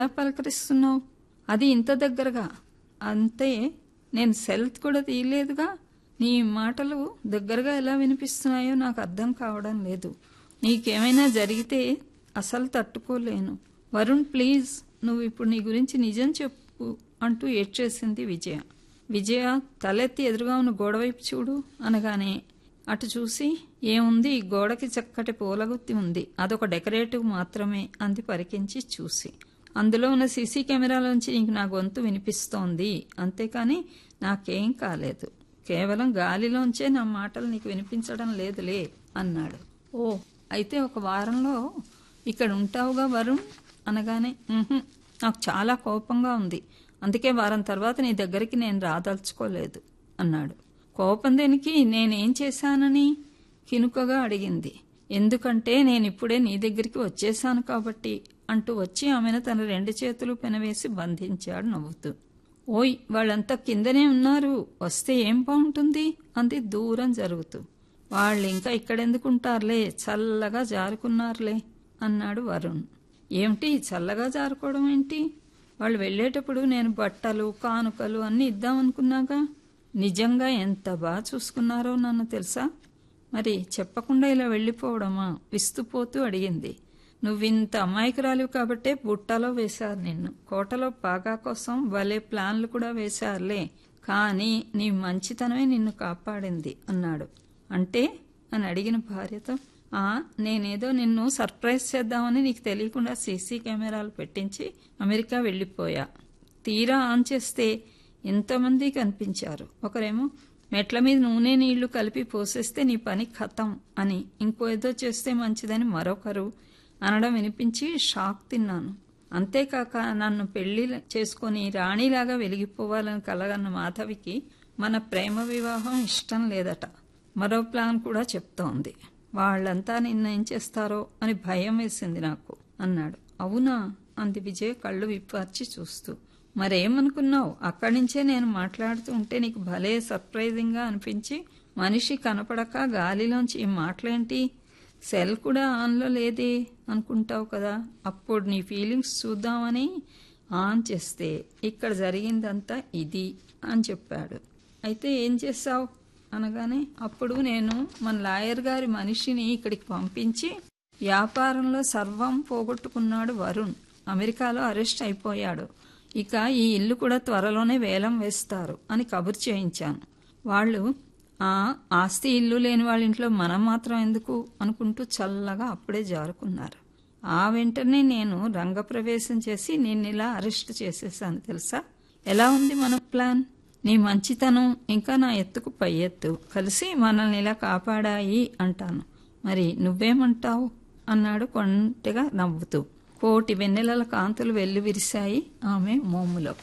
ఎలా పలకరిస్తున్నావు అది ఇంత దగ్గరగా అంతే నేను సెల్ కూడా తీయలేదుగా నీ మాటలు దగ్గరగా ఎలా వినిపిస్తున్నాయో నాకు అర్థం కావడం లేదు నీకేమైనా జరిగితే అసలు తట్టుకోలేను వరుణ్ ప్లీజ్ నువ్వు ఇప్పుడు నీ గురించి నిజం చెప్పు అంటూ ఏడ్చేసింది విజయ విజయ తలెత్తి ఎదురుగా ఉన్న గోడవైపు చూడు అనగానే అటు చూసి ఏముంది ఈ గోడకి చక్కటి పూలగుత్తి ఉంది అదొక డెకరేటివ్ మాత్రమే అంది పరికించి చూసి అందులో ఉన్న సీసీ కెమెరాలోంచి నీకు నా గొంతు వినిపిస్తోంది అంతేకాని నాకేం కాలేదు కేవలం గాలిలోంచే నా మాటలు నీకు వినిపించడం లేదులే అన్నాడు ఓ అయితే ఒక వారంలో ఇక్కడ ఉంటావుగా వరుణ్ అనగానే "ఉహుం, నాకు చాలా కోపంగా ఉంది అందుకే వారం తర్వాత నీ దగ్గరికి నేను రాదలుచుకోలేదు అన్నాడు కోపం దేనికి నేనేం చేశానని కినుకగా అడిగింది ఎందుకంటే నేను ఇప్పుడే నీ దగ్గరికి వచ్చేశాను కాబట్టి అంటూ వచ్చి ఆమెను తన రెండు చేతులు పెనవేసి బంధించాడు నవ్వుతూ ఓయ్ వాళ్ళంతా కిందనే ఉన్నారు వస్తే ఏం బాగుంటుంది అంది దూరం జరుగుతూ వాళ్ళు ఇంకా ఇక్కడెందుకుంటారులే చల్లగా జారుకున్నారులే అన్నాడు వరుణ్ ఏమిటి చల్లగా జారుకోవడం ఏంటి వాళ్ళు వెళ్ళేటప్పుడు నేను బట్టలు కానుకలు అన్నీ ఇద్దామనుకున్నాగా నిజంగా ఎంత బాగా చూసుకున్నారో నన్ను తెలుసా మరి చెప్పకుండా ఇలా వెళ్ళిపోవడమా విస్తుపోతూ అడిగింది నువ్వింత అమాయకురాలివి కాబట్టే బుట్టలో వేశారు నిన్ను కోటలో పాగా కోసం భలే ప్లాన్లు కూడా వేశారులే కానీ నీ మంచితనమే నిన్ను కాపాడింది అన్నాడు అంటే అని అడిగిన భార్యతో ఆ నేనేదో నిన్ను సర్ప్రైజ్ చేద్దామని నీకు తెలియకుండా సీసీ కెమెరాలు పెట్టించి అమెరికా వెళ్ళిపోయా తీరా ఆన్ చేస్తే ఎంతమంది కనిపించారు ఒకరేమో మెట్ల మీద నూనె నీళ్లు కలిపి పోసేస్తే నీ పని ఖతం అని ఇంకో ఏదో చేస్తే మంచిదని మరొకరు అనడం వినిపించి షాక్ తిన్నాను అంతేకాక నన్ను పెళ్లి చేసుకొని రాణిలాగా వెలిగిపోవాలని కలగన్న మాధవికి మన ప్రేమ వివాహం ఇష్టం లేదట మరో ప్లాన్ కూడా చెప్తోంది వాళ్ళంతా నిన్నేం చేస్తారో అని భయం వేసింది నాకు అన్నాడు అవునా అంది విజయ్ కళ్ళు విప్పార్చి చూస్తూ మరేమనుకున్నావు అక్కడి నుంచే నేను మాట్లాడుతూ ఉంటే నీకు భలే సర్ప్రైజింగ్గా అనిపించి మనిషి కనపడక గాలిలోంచి ఈ మాటలేంటి సెల్ కూడా ఆన్లో లేదే అనుకుంటావు కదా అప్పుడు నీ ఫీలింగ్స్ చూద్దామని ఆన్ చేస్తే ఇక్కడ జరిగిందంతా ఇది అని చెప్పాడు అయితే ఏం చేస్తావు అనగానే అప్పుడు నేను మన లాయర్ గారి మనిషిని ఇక్కడికి పంపించి వ్యాపారంలో సర్వం పోగొట్టుకున్నాడు వరుణ్ అమెరికాలో అరెస్ట్ అయిపోయాడు ఇక ఈ ఇల్లు కూడా త్వరలోనే వేలం వేస్తారు అని కబురు చేయించాను వాళ్ళు ఆ ఆస్తి ఇల్లు లేని వాళ్ళ ఇంట్లో మనం మాత్రం ఎందుకు అనుకుంటూ చల్లగా అప్పుడే జారుకున్నారు ఆ వెంటనే నేను రంగప్రవేశం చేసి నిన్ను ఇలా అరెస్ట్ చేసేసాను తెలుసా ఎలా ఉంది మన ప్లాన్ నీ మంచితనం ఇంకా నా ఎత్తుకు పై ఎత్తు కలిసి మనల్ని ఇలా కాపాడాయి అంటాను మరి నువ్వేమంటావు అన్నాడు కొంటగా నవ్వుతూ కోటి వెన్నెలల కాంతులు వెల్లి విరిశాయి ఆమె మోములో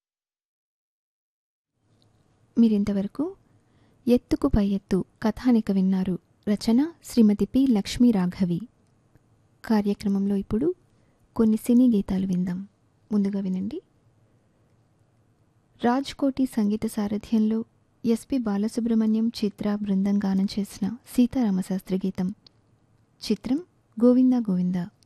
మీరింతవరకు ఎత్తుకు పై ఎత్తు కథానిక విన్నారు రచన శ్రీమతి పి లక్ష్మీ రాఘవి కార్యక్రమంలో ఇప్పుడు కొన్ని సినీ గీతాలు విందాం ముందుగా వినండి రాజ్కోటి సంగీత సారథ్యంలో ఎస్పి బాలసుబ్రహ్మణ్యం చిత్ర బృందం గానం చేసిన సీతారామశాస్త్రి గీతం చిత్రం గోవింద గోవింద